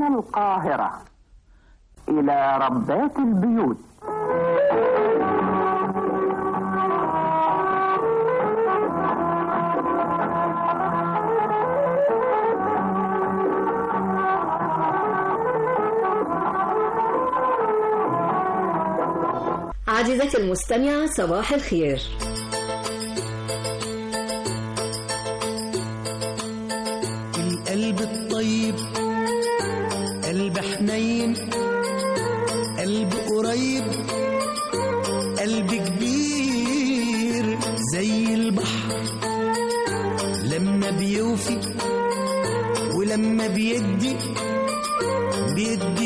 من القاهرة إلى ربات البيوت عزيزتي المستمعة صباح الخير القلب الطيب قلب حنين قلب قريب قلب كبير زي البحر لما بيوفي ولما بيدي بيدي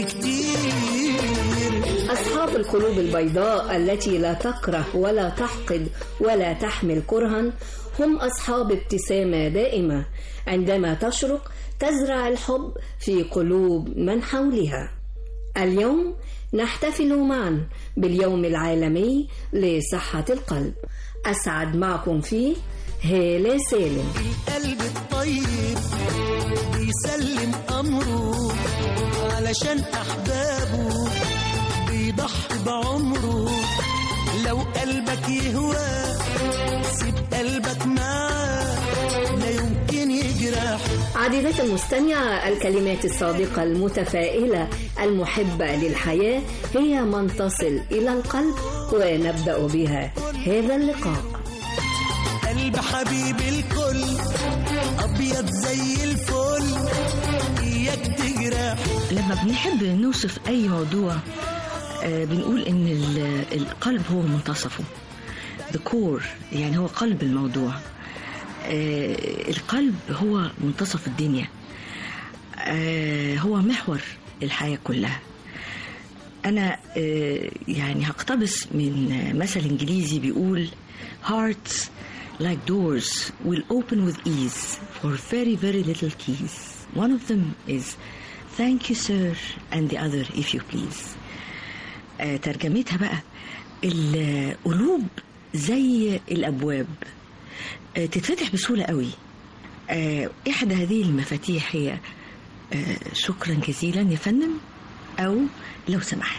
كتير أصحاب القلوب البيضاء التي لا تكره ولا تحقد ولا تحمل كرها هم أصحاب ابتسامة دائمة عندما تشرق تزرع الحب في قلوب من حولها اليوم نحتفل معا باليوم العالمي لصحة القلب أسعد معكم فيه هالة سالم القلب الطيب بيسلم أمره علشان أحبابه بيضحي بعمره لو قلبك يهوى سيب قلبك معاه لا يمكن يجرح عزيزتي المستمعة الكلمات الصادقة المتفائلة المحبة للحياة هي من تصل إلى القلب ونبدأ بها هذا اللقاء قلب حبيب الكل أبيض زي الفل إياك تجرح لما بنحب نوصف أي موضوع آه، بنقول إن ال- القلب هو منتصفه the core يعني هو قلب الموضوع آه، القلب هو منتصف الدنيا آه، هو محور الحياة كلها أنا آه، يعني هقتبس من آه، مثل إنجليزي بيقول hearts like doors will open with ease for very very little keys one of them is thank you sir and the other if you please آه، ترجمتها بقى القلوب زي الأبواب آه، تتفتح بسهولة قوي آه، إحدى هذه المفاتيح هي آه، شكرا جزيلا يا فندم أو لو سمحت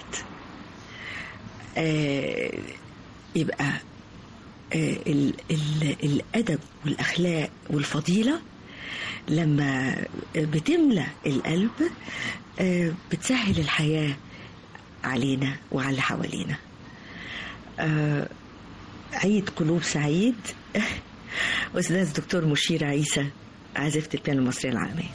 آه، يبقى آه، ال- ال- الأدب والأخلاق والفضيلة لما بتملى القلب آه، بتسهل الحياة علينا وعلى اللي حوالينا آه، عيد قلوب سعيد أستاذ دكتور مشير عيسى عازفة البيانو المصرية العالمية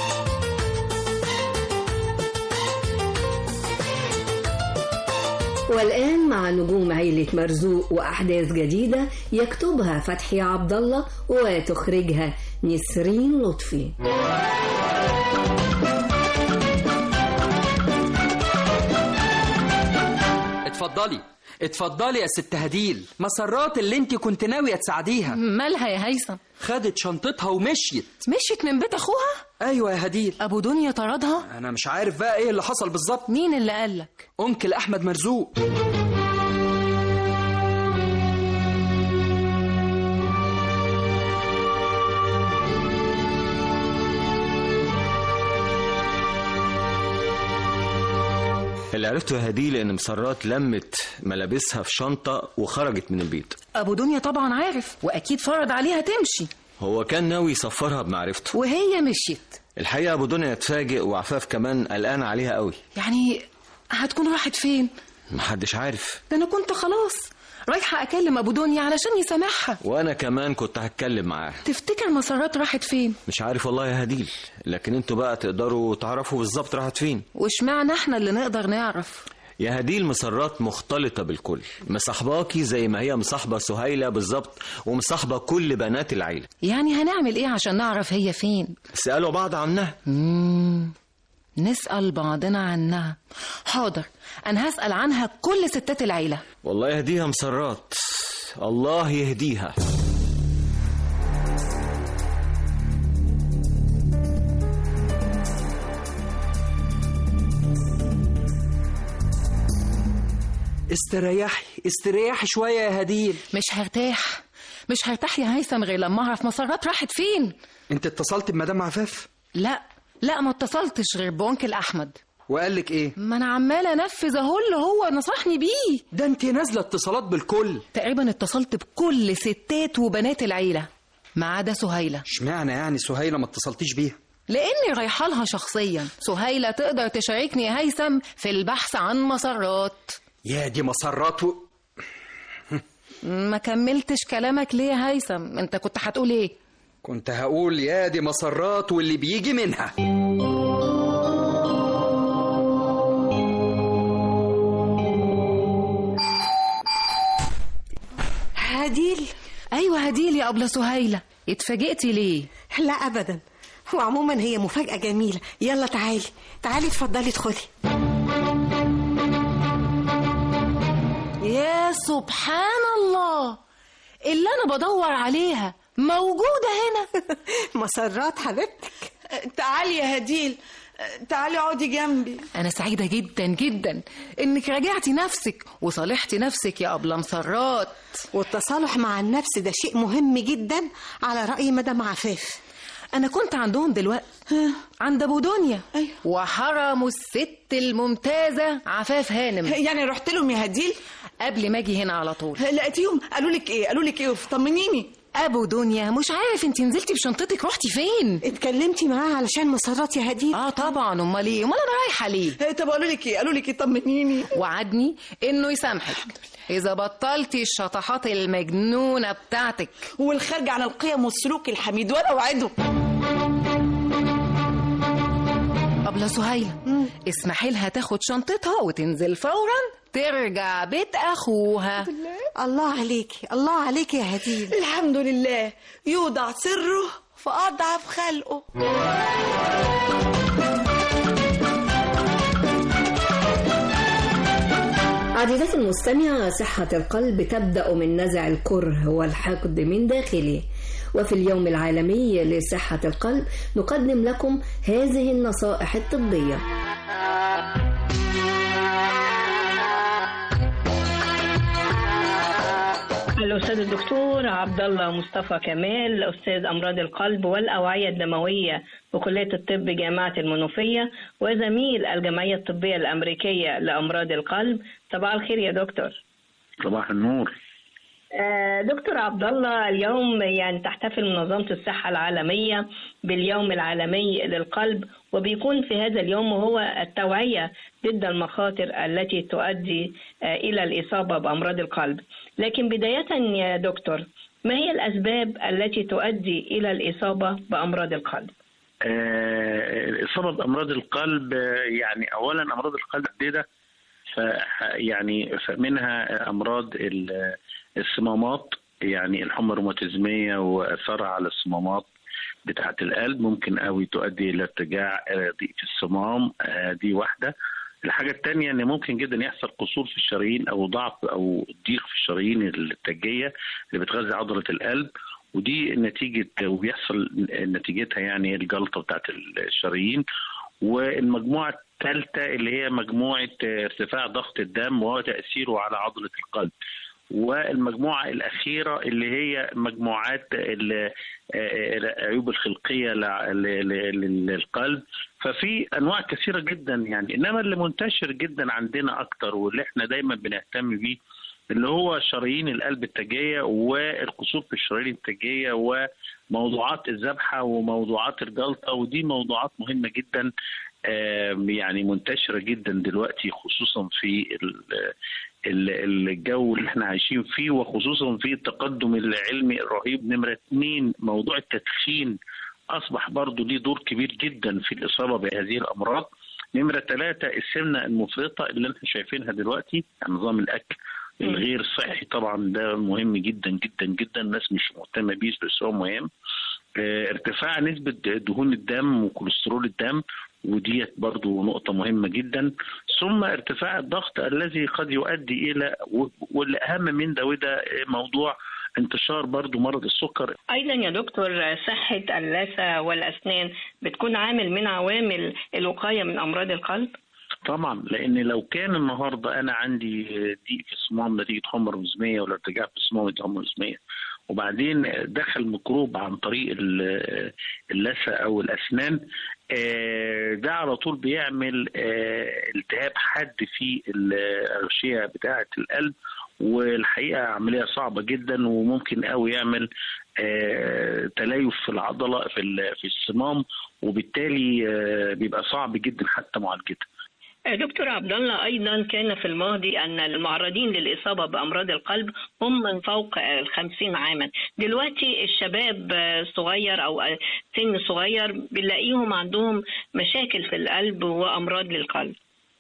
والآن مع نجوم عيلة مرزوق وأحداث جديدة يكتبها فتحي عبد الله وتخرجها نسرين لطفي اتفضلي اتفضلي يا ست هديل مسرات اللي انت كنت ناوية تساعديها مالها يا هيثم خدت شنطتها ومشيت مشيت من بيت اخوها ايوه يا هديل ابو دنيا طردها انا مش عارف بقى ايه اللي حصل بالظبط مين اللي قالك انكل احمد مرزوق اللي عرفته يا هديل ان مسرات لمت ملابسها في شنطه وخرجت من البيت ابو دنيا طبعا عارف واكيد فرض عليها تمشي هو كان ناوي يسفرها بمعرفته وهي مشيت الحقيقه ابو دنيا اتفاجئ وعفاف كمان قلقان عليها قوي يعني هتكون راحت فين محدش عارف ده انا كنت خلاص رايحه اكلم ابو دنيا علشان يسامحها وانا كمان كنت هتكلم معاه تفتكر مسارات راحت فين مش عارف والله يا هديل لكن انتوا بقى تقدروا تعرفوا بالظبط راحت فين واشمعنى احنا اللي نقدر نعرف يا هديل مسرات مختلطة بالكل مصاحباكي زي ما هي مصاحبة سهيلة بالظبط ومصاحبة كل بنات العيلة يعني هنعمل ايه عشان نعرف هي فين سألوا بعض عنها مم. نسأل بعضنا عنها حاضر أنا هسأل عنها كل ستات العيلة والله يهديها مسرات الله يهديها استريحي استريحي شوية يا هديل مش هرتاح مش هرتاح يا هيثم غير لما أعرف مسارات راحت فين انت اتصلت بمدام عفاف لا لا ما اتصلتش غير بونكل احمد وقال لك ايه ما انا عماله انفذ اهو اللي هو نصحني بيه ده انت نازله اتصالات بالكل تقريبا اتصلت بكل ستات وبنات العيله ما عدا سهيله اشمعنى يعني سهيله ما اتصلتيش بيها لاني رايحه لها شخصيا سهيله تقدر تشاركني يا هيثم في البحث عن مسرات يا دي مسرات و... ما كملتش كلامك ليه يا هيثم انت كنت هتقول ايه كنت هقول يا دي مسرات واللي بيجي منها هديل ايوه هديل يا ابله سهيله اتفاجئتي ليه لا ابدا وعموما هي مفاجاه جميله يلا تعالي تعالي اتفضلي ادخلي يا سبحان الله اللي انا بدور عليها موجوده هنا مسرات حبيبتك تعالي يا هديل تعالي اقعدي جنبي انا سعيده جدا جدا انك راجعتي نفسك وصالحتي نفسك يا ابله مسرات والتصالح مع النفس ده شيء مهم جدا على راي مدام عفاف انا كنت عندهم دلوقتي عند ابو دنيا أيوة. وحرموا الست الممتازه عفاف هانم يعني رحت لهم يا هديل قبل ما اجي هنا على طول لقيتيهم قالوا لك ايه قالوا لك ايه طمنيني ابو دنيا مش عارف انت نزلتي بشنطتك رحتي فين اتكلمتي معاه علشان مسرات يا هديل اه طبعا امال ايه امال انا رايحه ليه طب قالوا لك ايه قالوا لك ايه طمنيني وعدني انه يسامحك اذا بطلتي الشطحات المجنونه بتاعتك والخارج عن القيم والسلوك الحميد وانا اوعده ابله سهيله اسمحي لها تاخد شنطتها وتنزل فورا ترجع بيت اخوها الله عليكي الله عليكي يا هديل الحمد لله يوضع سره في اضعف خلقه عزيزتي المستمعة صحة القلب تبدأ من نزع الكره والحقد من داخله وفي اليوم العالمي لصحة القلب نقدم لكم هذه النصائح الطبية الأستاذ الدكتور عبد الله مصطفى كمال أستاذ أمراض القلب والأوعية الدموية بكلية الطب جامعة المنوفية وزميل الجمعية الطبية الأمريكية لأمراض القلب صباح الخير يا دكتور صباح النور آه، دكتور عبد الله اليوم يعني تحتفل منظمة الصحة العالمية باليوم العالمي للقلب وبيكون في هذا اليوم هو التوعية ضد المخاطر التي تؤدي آه، إلى الإصابة بأمراض القلب لكن بداية يا دكتور ما هي الأسباب التي تؤدي إلى الإصابة بأمراض القلب؟ آه، الإصابة بأمراض القلب آه، يعني أولا أمراض القلب عديدة ف يعني منها أمراض ال- الصمامات يعني الحمى الروماتيزمية وأثرها على الصمامات بتاعة القلب ممكن قوي تؤدي إلى ارتجاع آه، ضيق في الصمام آه، دي واحدة الحاجة التانية إن ممكن جدا يحصل قصور في الشرايين أو ضعف أو ضيق في الشرايين التاجية اللي بتغذي عضلة القلب ودي نتيجة وبيحصل نتيجتها يعني الجلطة بتاعت الشرايين والمجموعة الثالثة اللي هي مجموعة ارتفاع ضغط الدم وهو تأثيره على عضلة القلب والمجموعة الأخيرة اللي هي مجموعات ال- العيوب الخلقية لع- ل- ل- للقلب ففي أنواع كثيرة جدا يعني إنما اللي منتشر جدا عندنا أكتر واللي احنا دايما بنهتم بيه اللي هو شرايين القلب التاجية والقصور في الشرايين التاجية وموضوعات الذبحة وموضوعات الجلطة ودي موضوعات مهمة جدا آم، يعني منتشرة جدا دلوقتي خصوصا في ال- ال- الجو اللي احنا عايشين فيه وخصوصا في التقدم العلمي الرهيب نمرة اتنين موضوع التدخين أصبح برضو ليه دور كبير جدا في الإصابة بهذه الأمراض نمرة ثلاثة السمنة المفرطة اللي احنا شايفينها دلوقتي يعني نظام الأكل الغير صحي طبعا ده مهم جدا جدا جدا الناس مش مهتمة بيه بس هو مهم آه، ارتفاع نسبة دهون الدم وكوليسترول الدم وديت برضو نقطة مهمة جدا ثم ارتفاع الضغط الذي قد يؤدي إلى و- والأهم من ده وده موضوع انتشار برضو مرض السكر أيضا يا دكتور صحة اللثة والأسنان بتكون عامل من عوامل الوقاية من أمراض القلب؟ طبعا لان لو كان النهارده انا عندي ضيق في الصمام نتيجه حمى روزميه ولا ارتجاع في الصمام نتيجه حمى روزميه وبعدين دخل ميكروب عن طريق ال- اللثه او الاسنان آه، ده على طول بيعمل آه، التهاب حاد في الأغشية بتاعة القلب والحقيقة عملية صعبة جدا وممكن قوي يعمل آه، تليف في العضلة في ال- في الصمام وبالتالي آه، بيبقى صعب جدا حتى معالجتها دكتور عبد الله ايضا كان في الماضي ان المعرضين للاصابه بامراض القلب هم من فوق ال 50 عاما، دلوقتي الشباب الصغير او سن صغير بنلاقيهم عندهم مشاكل في القلب وامراض للقلب.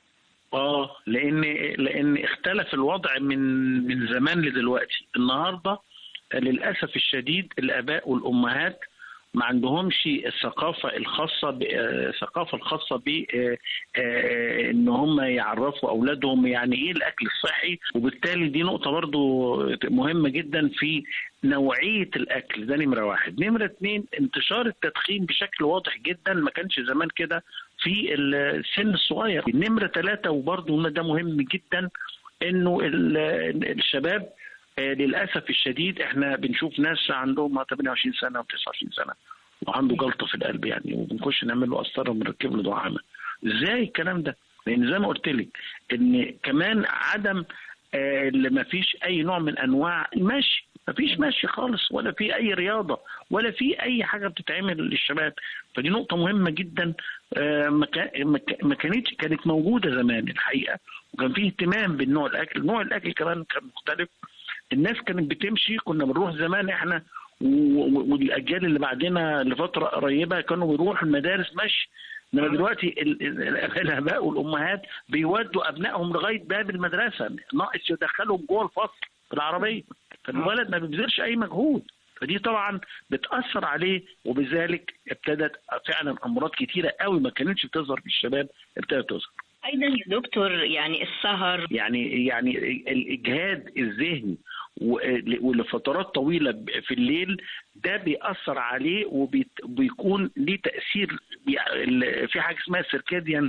اه لان لان اختلف الوضع من من زمان لدلوقتي النهارده للاسف الشديد الاباء والامهات ما عندهمش الثقافه الخاصه ب- آه، الثقافه الخاصه ب آه، آه، ان هم يعرفوا اولادهم يعني ايه الاكل الصحي وبالتالي دي نقطه برضو مهمه جدا في نوعيه الاكل ده نمره واحد نمره اتنين انتشار التدخين بشكل واضح جدا ما كانش زمان كده في السن الصغير نمره ثلاثه وبرضو ده مهم جدا انه ال- الشباب آه، للاسف الشديد احنا بنشوف ناس عندهم 28 سنه و29 سنه وعنده جلطه في القلب يعني وبنخش نعمل له قسطره ونركب له دعامه ازاي الكلام ده؟ لان زي ما قلت لك ان كمان عدم آه، اللي ما فيش اي نوع من انواع المشي ما فيش مشي خالص ولا في اي رياضه ولا في اي حاجه بتتعمل للشباب فدي نقطه مهمه جدا آه، ما كان- ما كان- ما كانتش كانت موجوده زمان الحقيقه وكان في اهتمام بالنوع الاكل نوع الاكل كمان كان مختلف الناس كانت بتمشي كنا بنروح زمان احنا و- و- والاجيال اللي بعدنا لفتره قريبه كانوا بيروحوا المدارس مشي انما دلوقتي ال- ال- الاباء والامهات بيودوا ابنائهم لغايه باب المدرسه ناقص يدخلهم جوه الفصل في العربيه فالولد ما بيبذلش اي مجهود فدي طبعا بتاثر عليه وبذلك ابتدت فعلا امراض كتيره قوي ما كانتش بتظهر في الشباب ابتدت تظهر ايضا يا دكتور يعني السهر يعني يعني الاجهاد الذهني و- ولفترات طويله في الليل ده بيأثر عليه وبيكون ليه تأثير بي- في حاجه اسمها سيركاديان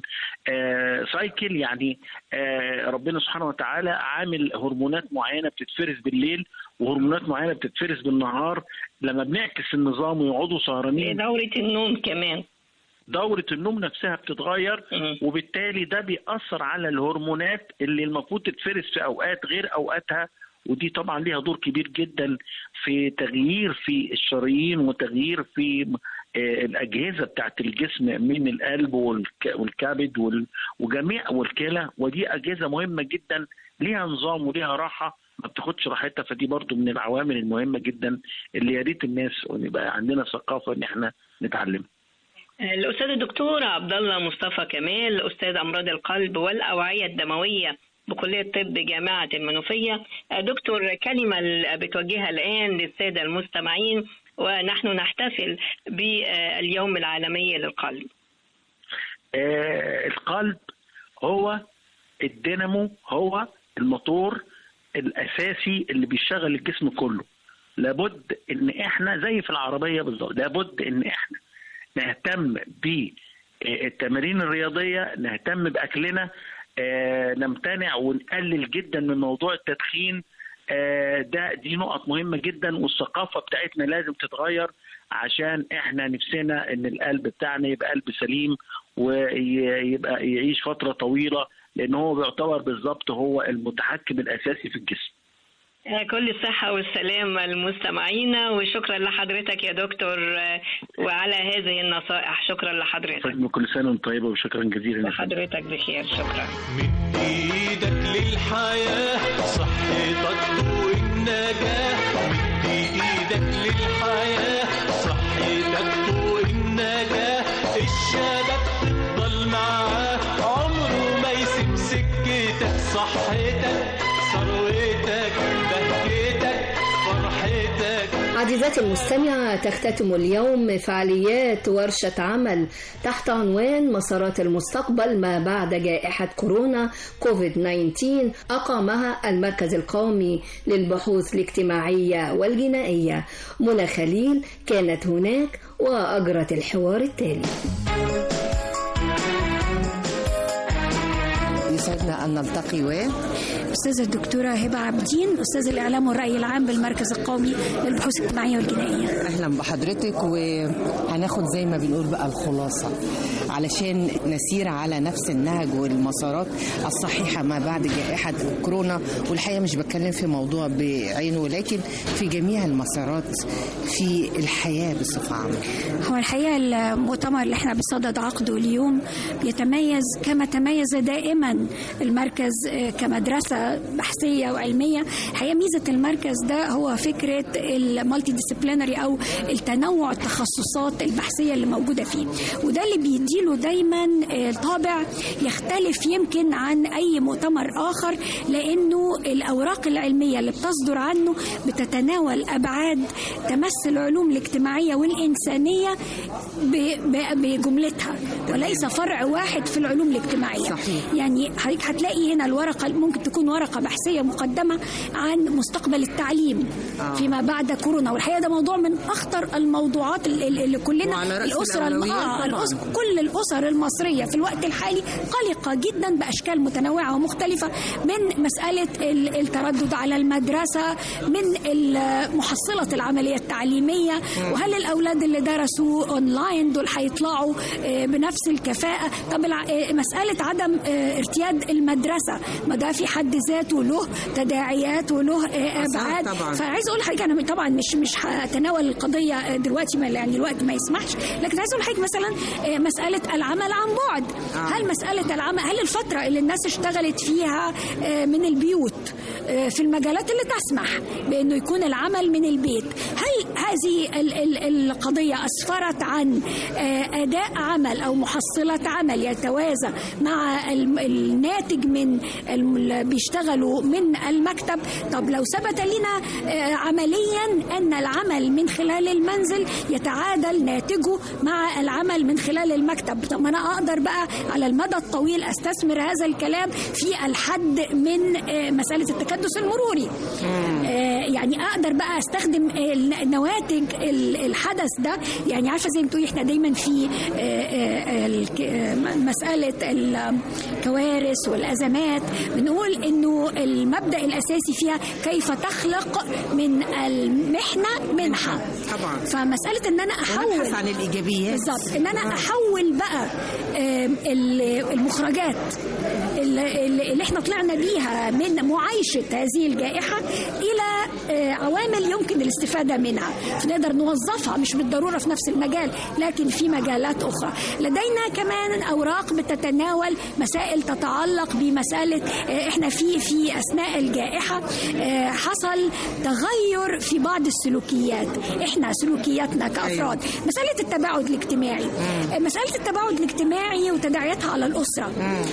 سايكل يعني آه، ربنا سبحانه وتعالى عامل هرمونات معينه بتتفرز بالليل وهرمونات معينه بتتفرز بالنهار لما بنعكس النظام ويقعدوا سهرانين دورة النوم كمان دورة النوم نفسها بتتغير وبالتالي ده بيأثر على الهرمونات اللي المفروض تتفرز في أوقات غير أوقاتها ودي طبعا ليها دور كبير جدا في تغيير في الشرايين وتغيير في آه، الأجهزة بتاعت الجسم من القلب والك- والكبد وال- وجميع والكلى ودي أجهزة مهمة جدا ليها نظام وليها راحة ما بتاخدش راحتها فدي برضو من العوامل المهمة جدا اللي يا ريت الناس يبقى عندنا ثقافة ان احنا نتعلمها الأستاذ الدكتور عبد الله مصطفى كمال أستاذ أمراض القلب والأوعية الدموية بكلية طب جامعة المنوفية دكتور كلمة بتوجهها الآن للسادة المستمعين ونحن نحتفل باليوم العالمي للقلب آه، القلب هو الدينامو هو الموتور الاساسي اللي بيشغل الجسم كله لابد ان احنا زي في العربيه بالظبط لابد ان احنا نهتم بالتمارين الرياضيه نهتم باكلنا آه، نمتنع ونقلل جدا من موضوع التدخين آه، ده دي نقط مهمه جدا والثقافه بتاعتنا لازم تتغير عشان احنا نفسنا ان القلب بتاعنا يبقى قلب سليم ويبقى يعيش فتره طويله لان هو بيعتبر بالظبط هو المتحكم الاساسي في الجسم كل الصحة والسلامة لمستمعينا وشكرا لحضرتك يا دكتور وعلى هذه النصائح شكرا لحضرتك كل سنه وانت طيبه وشكرا جزيلا وحضرتك بخير شكرا ايدك للحياة صحتك والنجاة مد ايدك للحياة صحتك والنجاة الشباب تفضل معاه عمره ما يسيب سكتك صحتك ثروتك بهجتك فرحتك عزيزاتي المستمعة تختتم اليوم فعاليات ورشة عمل تحت عنوان مسارات المستقبل ما بعد جائحة كورونا كوفيد 19 أقامها المركز القومي للبحوث الاجتماعية والجنائية منى خليل كانت هناك وأجرت الحوار التالي يسعدنا أن نلتقي و أستاذة الدكتورة هبة عابدين أستاذ الإعلام والرأي العام بالمركز القومي للبحوث الاجتماعية والجنائية أهلا بحضرتك وهناخد زي ما بنقول بقى الخلاصة علشان نسير على نفس النهج والمسارات الصحيحة ما بعد جائحة كورونا والحقيقة مش بتكلم في موضوع بعينه ولكن في جميع المسارات في الحياة بصفة عامة هو الحقيقة المؤتمر اللي احنا بصدد عقده اليوم بيتميز كما تميز دائما المركز آه، كمدرسة بحثية وعلمية الحقيقة ميزة المركز ده هو فكرة المالتي ديسيبلينري أو التنوع التخصصات البحثية اللي موجودة فيه وده اللي بيديله دايما آه، طابع يختلف يمكن عن أي مؤتمر آخر لأنه الأوراق العلمية اللي بتصدر عنه بتتناول أبعاد تمس العلوم الاجتماعية والإنسانية ب- ب- بجملتها وليس فرع واحد في العلوم الاجتماعية صحيح. يعني حضرتك هتلاقي هنا الورقة ممكن تكون ورقة بحثية مقدمة عن مستقبل التعليم آه. فيما بعد كورونا والحقيقة ده موضوع من أخطر الموضوعات اللي اللي كلنا وعلى رأس الأسرة الم- الأولويات آه طبعاً. الأس- كل الأسر المصرية في الوقت الحالي قلقة جدا بأشكال متنوعة ومختلفة من مسألة ال- التردد على المدرسة من ال- محصلة العملية التعليمية وهل الأولاد اللي درسوا أونلاين دول هيطلعوا آه، بنفس الكفاءة طب الع- آه، مسألة عدم آه، ارتياد المدرسة ما ده في حد ذاته له تداعيات وله آه، صح أبعاد طبعاً. فعايز أقول لحضرتك أنا طبعا مش مش هتناول القضية آه، دلوقتي ما يعني الوقت ما يسمحش لكن عايز أقول لحضرتك مثلا آه، مسألة العمل عن بعد آه. هل مسألة العمل هل الفترة اللي الناس اشتغلت فيها آه، من البيوت آه، في المجالات اللي تسمح بأنه يكون العمل من البيت هل هذه ال- ال- القضية أسفرت عن آه، أداء عمل أو محصلة عمل يتوازى مع الم- الناتج من الم- اللي بيشتغلوا من المكتب طب لو ثبت لنا آه، عمليا أن العمل من خلال المنزل يتعادل ناتجه مع العمل من خلال المكتب طب ما أنا أقدر بقى على المدى الطويل أستثمر هذا الكلام في الحد من آه، مسألة التكدس المروري آه، يعني أقدر بقى أستخدم آه، نواتج ال- الحدث ده يعني عارفة زي ما تقولي احنا دايما في آه، آه، الك- آه، مسألة الكوارث والأزمات بنقول إنه المبدأ الأساسي فيها كيف تخلق من المحنة منحة طبعا فمسألة إن أنا أحول ونبحث عن الإيجابيات بالظبط ان انا احول بقى آم، ال- المخرجات اللي, اللي احنا طلعنا بيها من معايشه هذه الجائحه الى آه، عوامل يمكن الاستفاده منها فنقدر نوظفها مش بالضروره في نفس المجال لكن في مجالات اخرى لدينا كمان اوراق بتتناول مسائل تتعلق بمساله آه، احنا في في اثناء الجائحه آه، حصل تغير في بعض السلوكيات احنا سلوكياتنا كافراد مساله التباعد الاجتماعي مساله التباعد الاجتماعي وتداعياتها على الاسره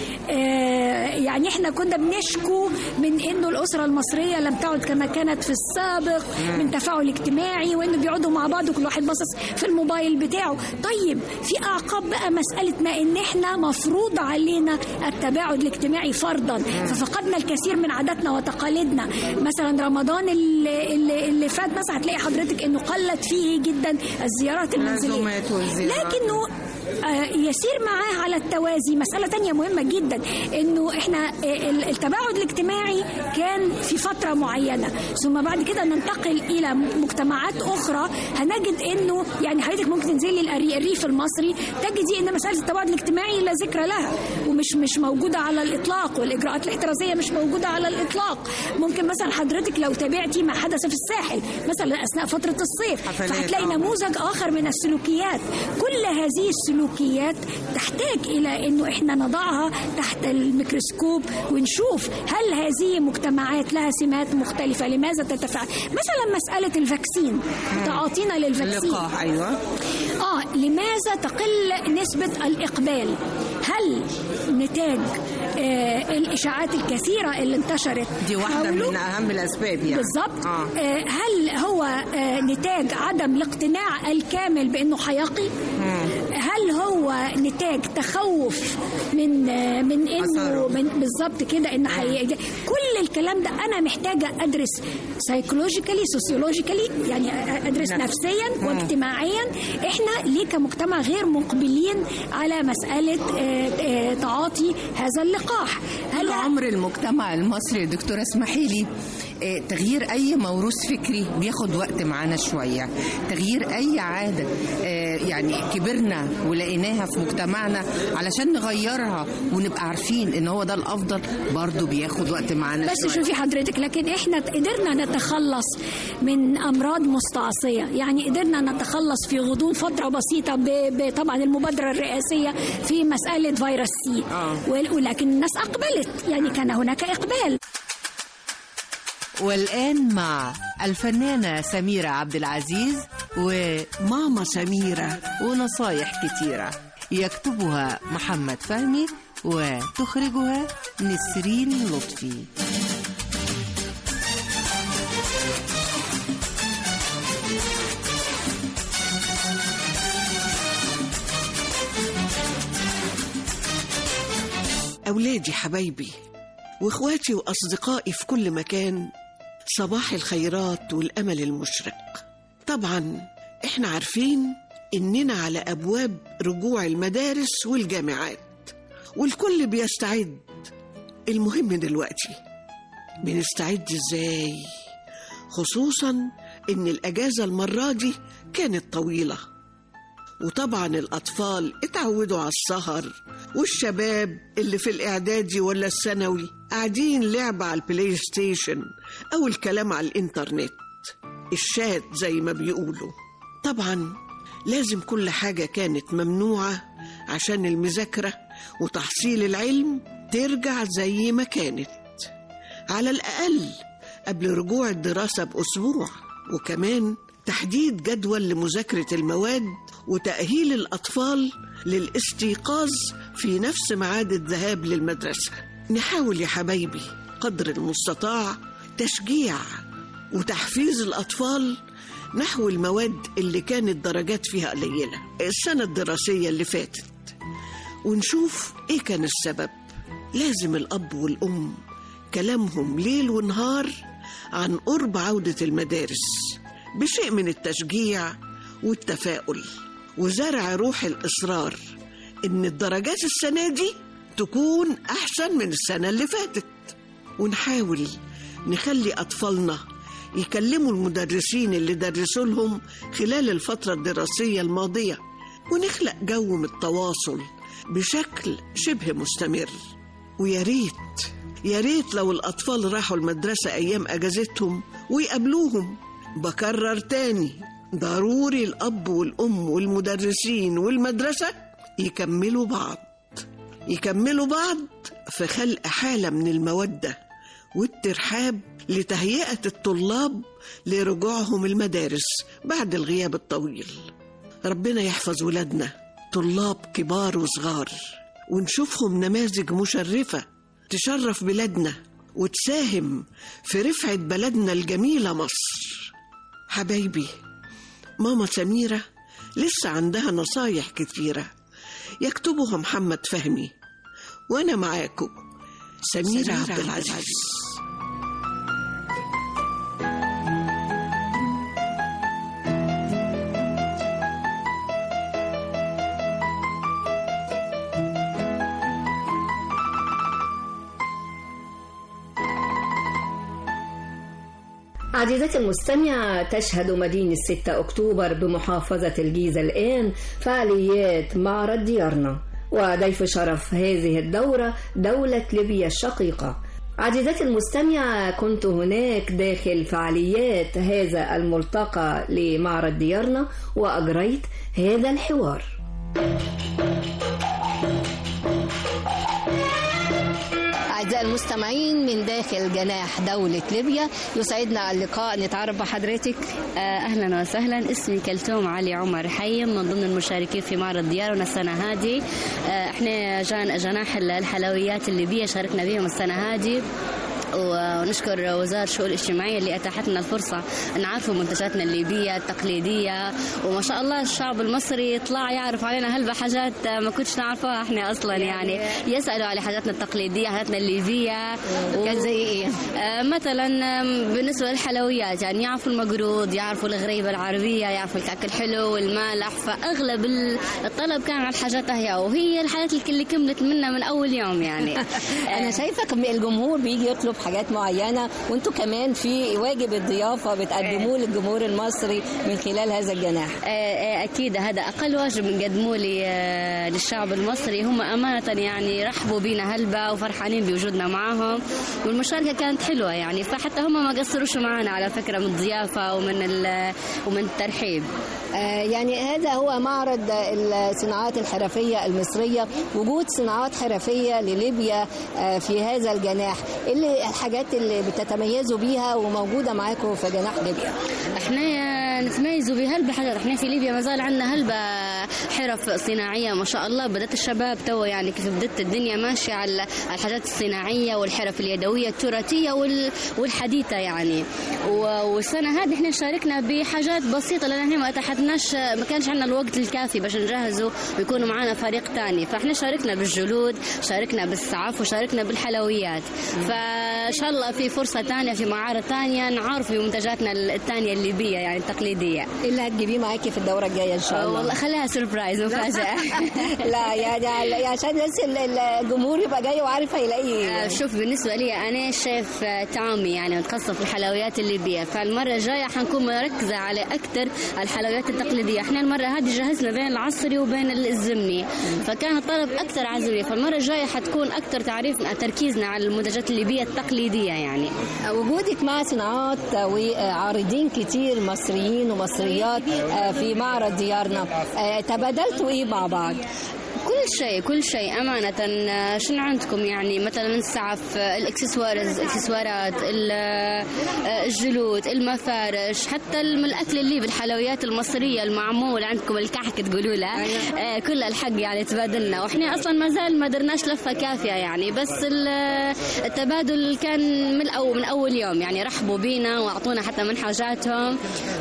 آه، يعني احنا كنا بنشكو من انه الاسره المصريه لم تعد كما كانت في السابق من تفاعل اجتماعي وانه بيقعدوا مع بعض وكل واحد باصص في الموبايل بتاعه طيب في اعقاب بقى مساله ما ان احنا مفروض علينا التباعد الاجتماعي فرضا ففقدنا الكثير من عاداتنا وتقاليدنا مثلا رمضان اللي, اللي, اللي فات مثلا هتلاقي حضرتك انه قلت فيه جدا الزيارات المنزليه العزومات والزيارات. لكنه آه، يسير معاه على التوازي مسألة تانية مهمة جدا انه احنا آه، ال- التباعد الاجتماعي كان في فترة معينة ثم بعد كده ننتقل الى مجتمعات اخرى هنجد انه يعني حضرتك ممكن تنزلي الأري- الريف المصري تجدي ان مسألة التباعد الاجتماعي لا ذكر لها ومش مش موجودة على الاطلاق والاجراءات الاحترازية مش موجودة على الاطلاق ممكن مثلا حضرتك لو تابعتي ما حدث في الساحل مثلا اثناء فترة الصيف حفلات، فهتلاقي آه. نموذج آخر من السلوكيات كل هذه السلوكيات تحتاج إلى أنه إحنا نضعها تحت الميكروسكوب ونشوف هل هذه مجتمعات لها سمات مختلفة لماذا تتفاعل مثلا مسألة الفاكسين تعاطينا للفاكسين اللقاح أيوة آه لماذا تقل نسبة الإقبال هل نتاج آه الإشاعات الكثيرة اللي انتشرت دي واحدة حوله؟ من أهم الأسباب يعني بالظبط آه. آه، هل هو آه، نتاج عدم الاقتناع الكامل بانه حيقي هل هو نتاج تخوف من من انه من بالظبط كده ان حي... كل الكلام ده انا محتاجه ادرس سايكولوجيكالي سوسيولوجيكالي يعني ادرس نعم. نفسيا آه. واجتماعيا احنا ليه كمجتمع غير مقبلين على مساله آه، آه، تعاطي هذا اللقاح طول عمر المجتمع المصري يا دكتورة اسمحي لي آه، تغيير اي موروث فكري بياخد وقت معانا شويه تغيير اي عاده آه، يعني كبرنا ولقيناها في مجتمعنا علشان نغيرها ونبقى عارفين ان هو ده الافضل برضه بياخد وقت معانا بس شوية. شوفي حضرتك لكن احنا قدرنا نتخلص من امراض مستعصيه يعني قدرنا نتخلص في غضون فتره بسيطه ب- ب- طبعا المبادره الرئاسيه في مساله فيروس سي ول- ولكن الناس اقبلت يعني كان هناك اقبال والآن مع الفنانة سميرة عبد العزيز وماما سميرة ونصايح كتيرة يكتبها محمد فهمي وتخرجها نسرين لطفي أولادي حبايبي وإخواتي وأصدقائي في كل مكان صباح الخيرات والأمل المشرق طبعا إحنا عارفين إننا على أبواب رجوع المدارس والجامعات والكل بيستعد المهم دلوقتي بنستعد إزاي خصوصا إن الأجازة المرة دي كانت طويلة وطبعا الأطفال اتعودوا على السهر والشباب اللي في الإعدادي ولا الثانوي قاعدين لعب على البلاي ستيشن أو الكلام على الإنترنت الشات زي ما بيقولوا طبعا لازم كل حاجة كانت ممنوعة عشان المذاكرة وتحصيل العلم ترجع زي ما كانت على الأقل قبل رجوع الدراسة بأسبوع وكمان تحديد جدول لمذاكرة المواد وتأهيل الأطفال للاستيقاظ في نفس ميعاد الذهاب للمدرسة نحاول يا حبايبي قدر المستطاع تشجيع وتحفيز الأطفال نحو المواد اللي كانت درجات فيها قليلة السنة الدراسية اللي فاتت ونشوف إيه كان السبب لازم الأب والأم كلامهم ليل ونهار عن قرب عودة المدارس بشيء من التشجيع والتفاؤل وزرع روح الإصرار إن الدرجات السنة دي تكون أحسن من السنة اللي فاتت ونحاول نخلي أطفالنا يكلموا المدرسين اللي درسوا لهم خلال الفترة الدراسية الماضية ونخلق جو من التواصل بشكل شبه مستمر ويا ريت يا ريت لو الأطفال راحوا المدرسة أيام أجازتهم ويقابلوهم بكرر تاني ضروري الأب والأم والمدرسين والمدرسة يكملوا بعض يكملوا بعض في خلق حالة من المودة والترحاب لتهيئة الطلاب لرجوعهم المدارس بعد الغياب الطويل ربنا يحفظ ولادنا طلاب كبار وصغار ونشوفهم نماذج مشرفة تشرف بلادنا وتساهم في رفعة بلدنا الجميلة مصر حبايبي ماما سميرة لسه عندها نصايح كتيرة يكتبها محمد فهمي وأنا معاكم سميرة, سميرة عبد العزيز عزيزتي المستمعة تشهد مدينة 6 أكتوبر بمحافظة الجيزة الآن فعاليات معرض ديارنا وضيف شرف هذه الدورة دولة ليبيا الشقيقة عزيزتي المستمعة كنت هناك داخل فعاليات هذا الملتقى لمعرض ديارنا وأجريت هذا الحوار أعزائي المستمعين من داخل جناح دولة ليبيا يسعدنا اللقاء نتعرف بحضرتك اهلا وسهلا اسمي كلثوم علي عمر حي من ضمن المشاركين في معرض ديارنا السنه هذه آه، احنا جان جناح الحلويات الليبيه شاركنا بهم السنه هذه ونشكر وزارة الشؤون الاجتماعية اللي أتاحت لنا الفرصة نعرفوا منتجاتنا الليبية التقليدية وما شاء الله الشعب المصري طلع يعرف علينا هلبة حاجات ما كنتش نعرفها احنا أصلا يعني يسألوا على حاجاتنا التقليدية حاجاتنا الليبية كان زي إيه؟ آه، مثلا آم، بالنسبة للحلويات يعني يعرفوا المقرود يعرفوا الغريبة العربية يعرفوا الكعك الحلو والمالح فأغلب ال- الطلب كان على الحاجات هي وهي الحاجات اللي كملت منا من أول يوم يعني انا شايفه كم- الجمهور بيجي يطلب حاجات معينه وانتوا كمان في واجب الضيافه بتقدموه للجمهور المصري من خلال هذا الجناح آه، آه، اكيد هذا اقل واجب بنقدمه لي- آه، للشعب المصري هم امانه يعني رحبوا بينا هلبة وفرحانين بوجودنا معاهم والمشاركه كانت حلوه يعني فحتى هم ما قصروش معنا على فكره من الضيافه ومن ال- ومن الترحيب آه، يعني هذا هو معرض الصناعات الحرفية المصرية وجود صناعات حرفية لليبيا آه، في هذا الجناح إيه اللي الحاجات اللي بتتميزوا بيها وموجودة معاكم في جناح ليبيا احنا نتميزوا بهلبة حاجات احنا في ليبيا ما زال عندنا هلبة حرف صناعية ما شاء الله بدأت الشباب تو يعني كيف بدأت الدنيا ماشية على على الحاجات الصناعية والحرف اليدوية التراثية وال- والحديثة يعني و- والسنة هذه احنا شاركنا بحاجات بسيطة لأن احنا ما اتاحتناش ما كانش عندنا الوقت الكافي باش نجهزوا ويكونوا معنا فريق تاني فاحنا شاركنا بالجلود شاركنا بالسعف وشاركنا بالحلويات فإن شاء الله في فرصة تانية في معارض تانية نعرف بمنتجاتنا التانية الليبية يعني التقليدية إيه اللي هتجيبيه معاكي في الدورة الجاية إن شاء الله والله خليها سربرايز مفاجأة لا يعني عشان بس ال- الجمهور يبقى جاي وعارف هيلاقي آه، شوف بالنسبة لي أنا شيف آه، طعمي يعني متخصصة في الحلويات الليبية فالمرة الجاية حنكون مركزة على أكثر الحلويات التقليدية احنا المرة هذه جهزنا بين العصري وبين الزمني فكان الطلب أكثر عزوية فالمرة الجاية حتكون أكثر تعريف تركيزنا على المنتجات الليبية التقليدية يعني وجودك مع صناعات وعارضين كتير مصريين ومصريات آه، في معرض ديارنا آه، تبادلتوا ايه مع بعض؟ كل شيء كل شيء أمانة آه، شنو عندكم يعني مثلا السعف آه، الإكسسوارز الإكسسوارات ال- آه، الجلود المفارش حتى الم- الأكل الليبي الحلويات المصرية المعمول عندكم الكحك تقولوا له آه، كل الحق يعني تبادلنا وإحنا أصلا ما زال ما درناش لفة كافية يعني بس ال- التبادل كان من أول من أول يوم يعني رحبوا بينا وأعطونا حتى من حاجاتهم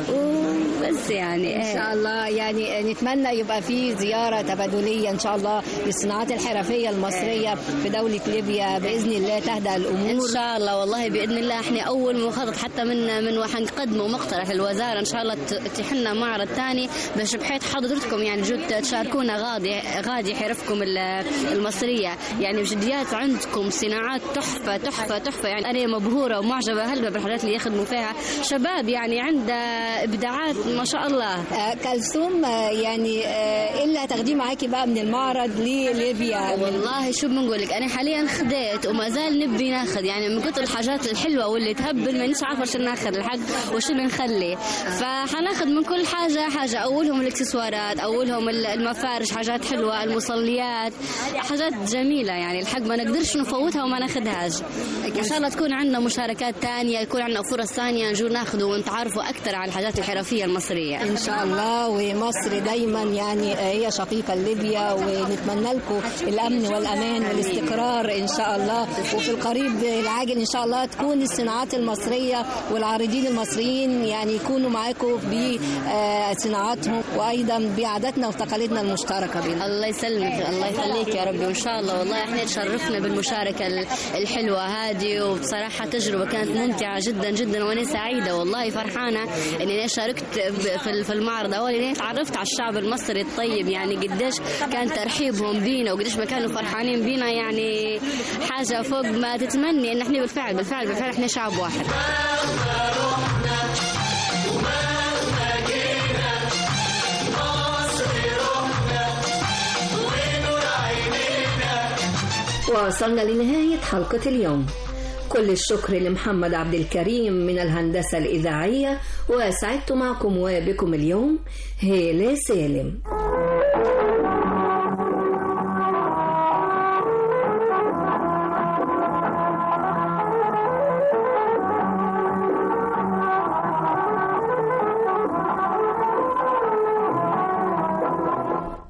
وبس يعني ان شاء الله يعني نتمنى يبقى في زياره تبادليه ان شاء الله للصناعات الحرفيه المصريه في دوله ليبيا باذن الله تهدأ الامور ان شاء الله والله باذن الله احنا اول مخطط حتى من من وحنقدمه مقترح للوزاره ان شاء الله ت- تتيح لنا معرض ثاني باش بحيث حضرتكم يعني جد تشاركونا غادي غادي حرفكم ال- المصريه يعني بجديات عندكم صناعات تحفه تحفه تحفه يعني انا مبهوره ومعجبه هلبة بالحاجات اللي يخدموا فيها شباب يعني عنده ابداعات ما شاء الله آه، كلثوم آه، يعني آه، ايه اللي هتاخديه معاكي بقى من المعرض لليبيا والله شو بنقول لك انا حاليا خديت وما زال نبي ناخذ يعني من كثر الحاجات الحلوه واللي تهبل مانيش عارفه شو ناخذ الحق وشو نخلي فحناخذ من كل حاجه حاجه اولهم الاكسسوارات اولهم ال- المفارش حاجات حلوه المصليات حاجات جميله يعني الحق ما نقدرش نفوتها وما ناخذهاش ان شاء الله تكون عندنا مشاركات ثانيه يكون عندنا فرص ثانيه نجو ناخذ ونتعرفوا اكثر على الحاجات الحرفيه المصريه ان شاء الله ومصر دايما يعني آه، هي شقيقه ليبيا ونتمنى لكم الامن والامان والاستقرار ان شاء الله وفي القريب العاجل ان شاء الله تكون الصناعات المصريه والعارضين المصريين يعني يكونوا معاكم بصناعاتهم وايضا بعاداتنا وتقاليدنا المشتركه بينا الله يسلمك الله يخليك يا ربي وان شاء الله والله احنا تشرفنا بالمشاركه ال- الحلوه هذه وبصراحه تجربه كانت ممتعه جدا جدا وانا سعيده والله فرحانه اني انا شاركت ب- في ال- في المعرض اول اني تعرفت على الشعب المصري الطيب يعني قديش كان ترحيبهم بينا وقديش ما كانوا فرحانين بينا يعني حاجه فوق ما تتمني ان احنا بالفعل بالفعل بالفعل احنا شعب واحد وصلنا لنهاية حلقة اليوم كل الشكر لمحمد عبد الكريم من الهندسة الإذاعية وسعدت معكم وبكم اليوم هيلة سالم